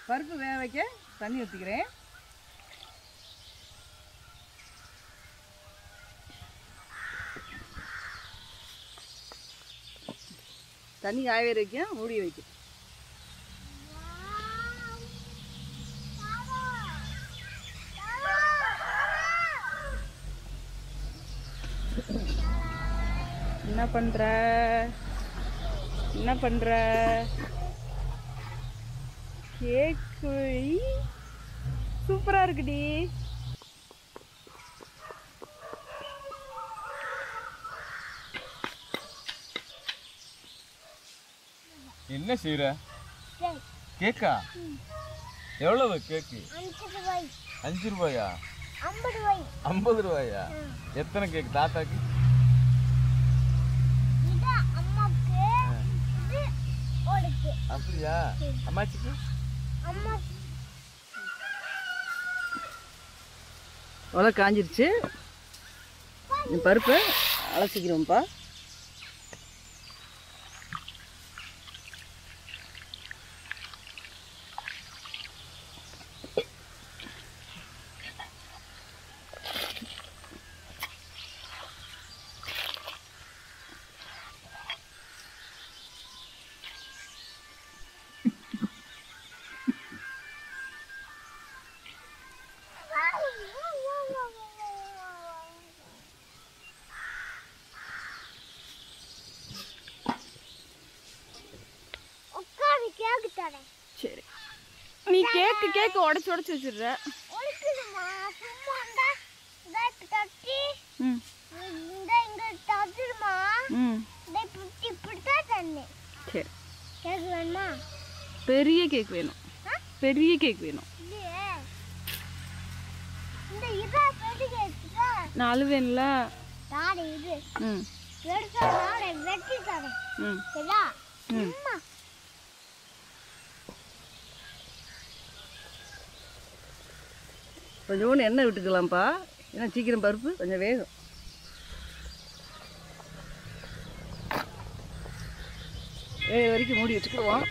பருப்பு வேக வைக்க தண்ணி ஊற்றிக்கிறேன் தண்ணி காய வைக்க மூடி வைக்கும் என்ன பண்ற என்ன பண்ற கேக்கு சூப்பரா இருக்குடி என்ன செய்யற கேக்கா எவ்வளவு கேக்கு அஞ்சு ரூபாய் அஞ்சு ரூபாயா ஐம்பது ரூபாய் ஐம்பது ரூபாயா எத்தனை கேக் தாத்தாக்கு இது அம்மாவுக்கு இது உனக்கு அப்படியா அம்மாச்சிக்கு அம்மா அவ்வளோ காஞ்சிருச்சு இந்த பருப்பை அலசிக்கிறோம்ப்பா உட்காந்து கேக்கு தரேன் சரி நீ கேக்கு கேக்கு உடச்சி உடச்சி வச்சிடுற ஒழிக்குதுமா சும்மா இருந்தா இந்த இப்படி தட்டி ம் இந்த இங்க தட்டுமா ம் இந்த இப்படி இப்படித்தான் தண்ணி சரி கேக்கு வேணுமா பெரிய கேக் வேணும் ஆ? பெரிய கேக் வேணும் இது இந்த இதா பெரிய கேக்குதா நான் அழுவேன்ல தாடி இது ம் வெடிச்சா நாளை வெட்டி தரேன் ம் சரியா ம் அம்மா கொஞ்சோண்டு எண்ணெய் விட்டுக்கலாம்ப்பா ஏன்னா சீக்கிரம் பருப்பு கொஞ்சம் வேகும் வேக வரைக்கும் மூடி வச்சுக்குவோம்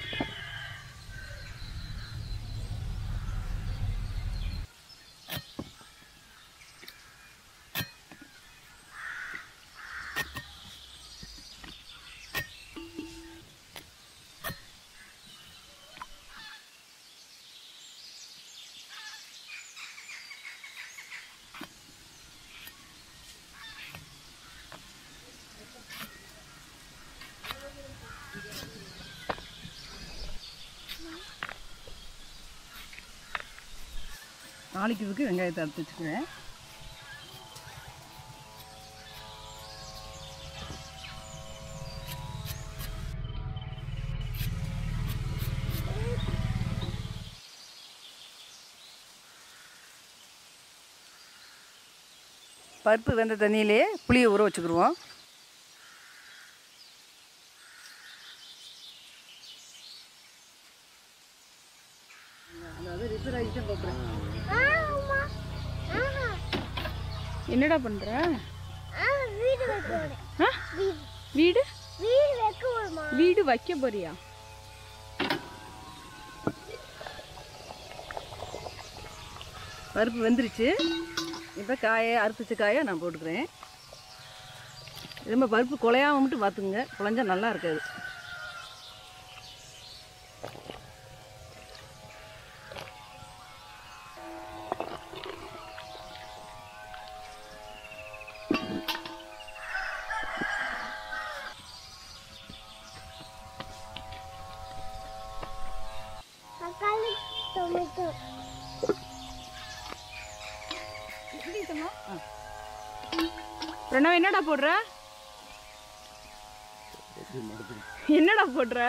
தாளிக்கிறதுக்கு வெங்காயத்தை அறுத்து வச்சுக்குவேன் பருப்பு வெந்த தண்ணியிலே புளியை ஊற வச்சுக்கிடுவோம் அதாவது ரிப்பேர் ஆகிட்டு பார்க்குறேன் ஆ அம்மா ஆஹா என்னடா பண்ணுற ஆ வீடு வைக்க போறேன் ஆ வீடு வீடு வீடு வைக்க போறமா வீடு வைக்க போறியா பருப்பு வெந்துருச்சு இப்போ காயை அறுத்து வச்ச காயை நான் போட்டுக்கிறேன் ரொம்ப பருப்பு குலையாம மட்டும் பார்த்துக்குங்க குழஞ்சா நல்லா இருக்காது தக்காளி டொமேட்டோ பிரணவ் என்னடா போடுற என்னடா போடுற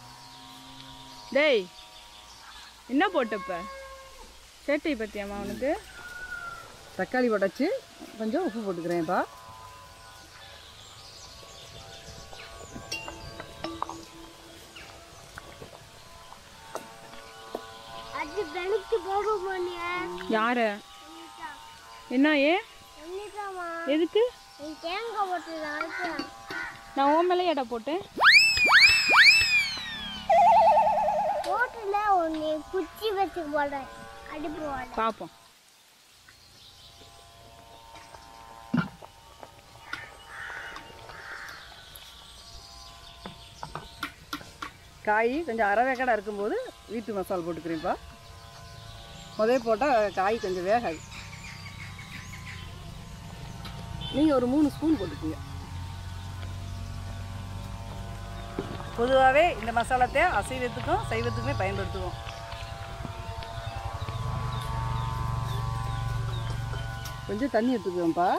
டேய் என்ன போட்டப்ப சேட்டை பத்தியாமா அவனுக்கு தக்காளி உடச்சி கொஞ்சம் உப்பு போட்டுக்கிறேன்ப்பா அது வெளுத்து போடுமா நீ யார என்ன ஏ என்னதாமா எதுக்கு நீ தேங்காய் போட்டு அரைச்சா நான் ஓ மேலே எடை போட்டேன் போட்டு இந்த ஒன்று குச்சி வச்சு போடுறேன் அடுப்பு போட பார்ப்போம் காய் கொஞ்சம் அரவேக்கடா இருக்கும்போது வீட்டு மசாலா போட்டுக்கிறேன்ப்பா முதல்ல போட்டால் காய் கொஞ்சம் வேகாது நீங்கள் ஒரு மூணு ஸ்பூன் போட்டுக்கோங்க பொதுவாகவே இந்த மசாலாத்தை அசைவத்துக்கும் சைவத்துக்குமே பயன்படுத்துவோம் கொஞ்சம் தண்ணி எடுத்துக்குவேன்ப்பா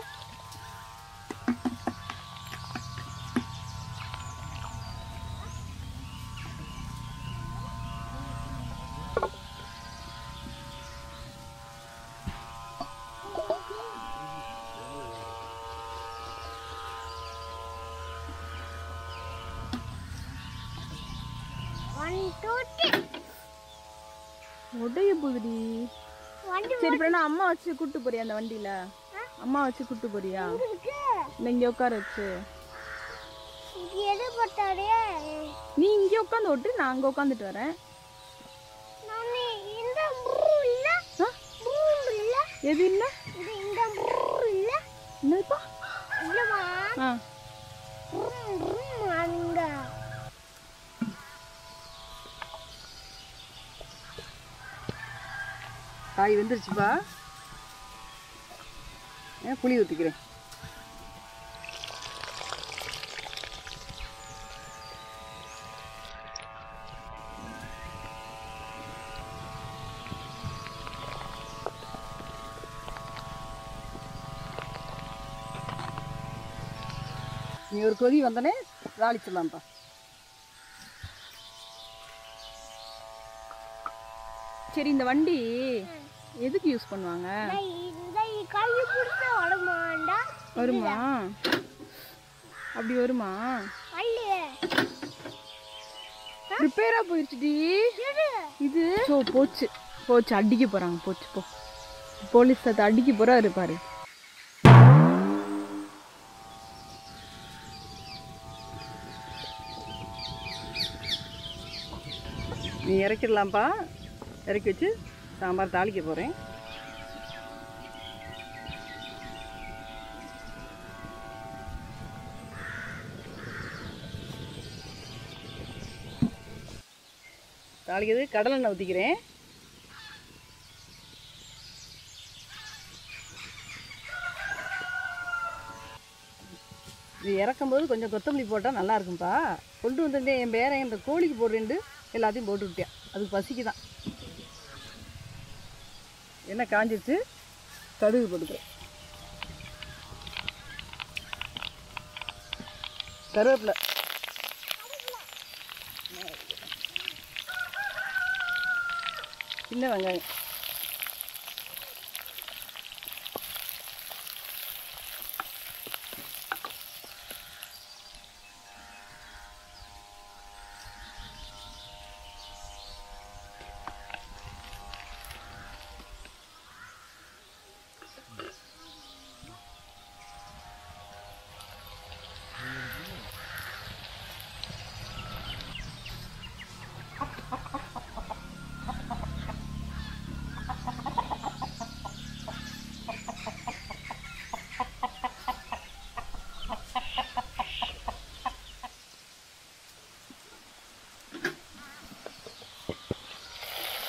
ஒன் டூ த்ரீ உடைய போகுதி வண்டி சரி இப்போ நான் அம்மா வச்சு கூட்டு போறியா அந்த வண்டியில அம்மா வச்சு கூட்டு போறியா இருக்கு இந்த இங்க உட்கார வச்சு இது எது போட்டாரு நீ இங்க உட்காந்து ஓட்டு நான் அங்க உட்காந்துட்டு வரேன் நான் இந்த ப்ரூ இல்ல ஆ? ப்ரூ இல்ல எது இல்ல இது இந்த ப்ரூ இல்ல என்னப்பா இல்லம்மா ஆ ப்ரூம் ப்ரூம் அங்க காய் வெந்துருச்சுப்பா ஏன் புளி ஊற்றிக்கிறேன் நீ ஒரு கொதி வந்தனே தாளிச்சிடலாம்ப்பா சரி இந்த வண்டி எதுக்கு யூஸ் பண்ணுவாங்க நான் இந்த கை பிடிச்ச வரமாண்டா வருமா அப்படி வருமா அல்லையே ரிப்பேரா போயிருச்சுடி எது இது சோ போச்சு போச்சு அடிக்க போறாங்க போச்சு போ போலீஸ் அதை அடிக்க போறாரு பாரு நீ இறக்கிடலாம்ப்பா இறக்கி வச்சு சாம்பார் தாளிக்க போகிறேன் தாளிக்கிறது கடலெண்ணெய் ஊற்றிக்கிறேன் இது இறக்கும்போது கொஞ்சம் கொத்தமல்லி போட்டால் நல்லா இருக்கும்ப்பா கொண்டு வந்திருந்தேன் என் பேரன் இந்த கோழிக்கு போடுறேன்ட்டு எல்லாத்தையும் போட்டு விட்டேன் அதுக்கு பசிக்கு தான் என்ன காஞ்சிருச்சு கடுகு போட்டுக்கிறேன் கருவேப்பிலை சின்ன வெங்காயம்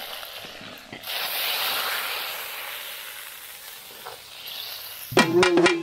Thank